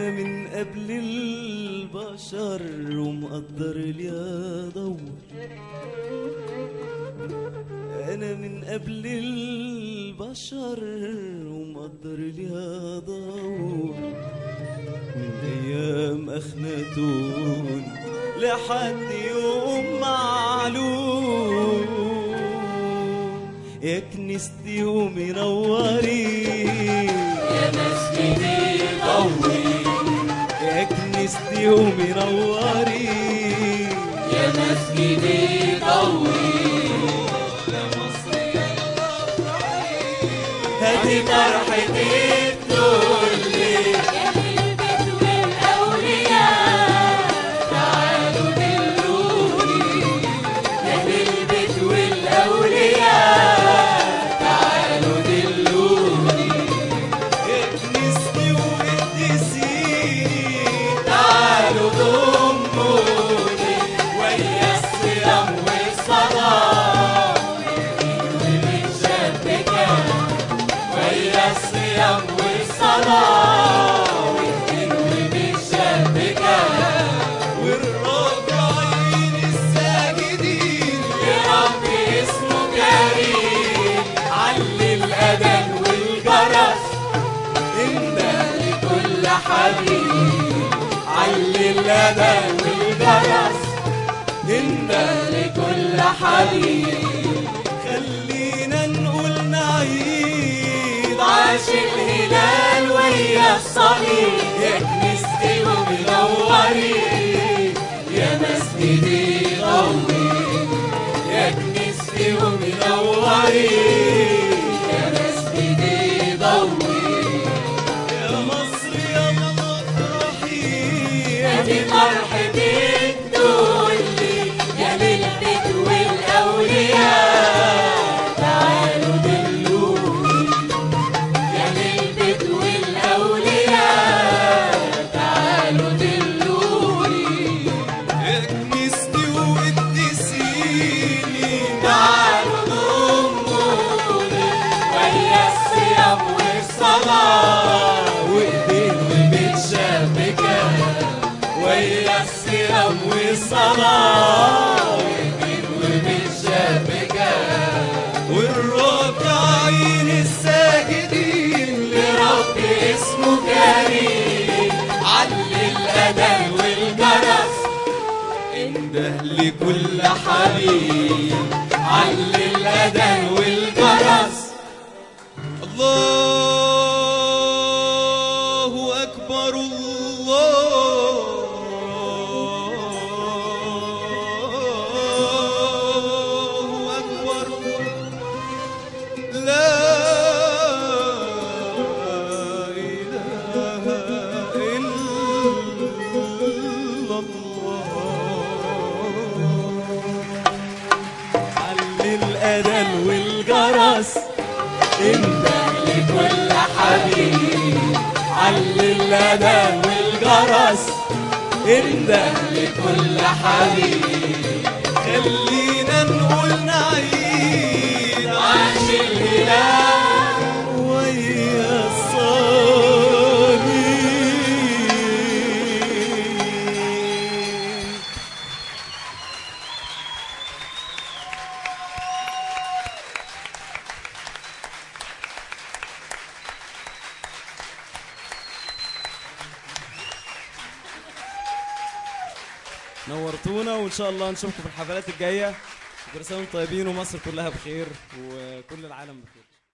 انا من قبل البشر ومقدر لي ادور انا من قبل البشر ومقدر لي ادور من ايام اخناتون لحد يوم معلوم يا كنيستي ومنورين يا مسجدي ضوي يا كنيستي ومنورين يا مسجدي ضوي هاتي فرحتك تقولي يا البيت والأولياء تعالوا دلوني يا البيت والأولياء تعالوا دلوني يا كنيستي وقدسيني تعالوا ضموني ويا الصيام والصلاة والمشبكة ويا الصيام والصلاة والمشبكة والراجعين الساجدين لرب اسمه كريم علي الأذان والجرس انده لكل حبيب علي الأذان والجرس انده لكل حبيب خلينا نقول نعيد عاش الهلال ويا الصليب يا كنيستي ومنورين يا مسجدي ضوي يا كنيستي ومنورين يا مسجدي ضوي يا مصر يا افرحي ادي فرحتك تقولي يا للبيت والاولياء تعالوا دلوني يا للبيت والاولياء تعالوا دلوني يا كنيستي وقدسيني تعالوا ضموني ويا الصيام والصلاة وإيدين متشبكة ويا الصيام والصلاة وإيدين متشبكة والراكعين الساجدين لرب اسمه كريم علي الأذان والجرس انده لكل حبيب علي الأذان والجرس الله أكبر الله أكبر لا إله إلا الله علي الأذان والجرس انده لكل حبيب علي الأذان والجرس انده لكل حبيب خلينا نقول نعيد عاش الهلال ويا الصليب نورتونا وان شاء الله نشوفكم في الحفلات الجايه وكل سنه وانتم طيبين ومصر كلها بخير وكل العالم بخير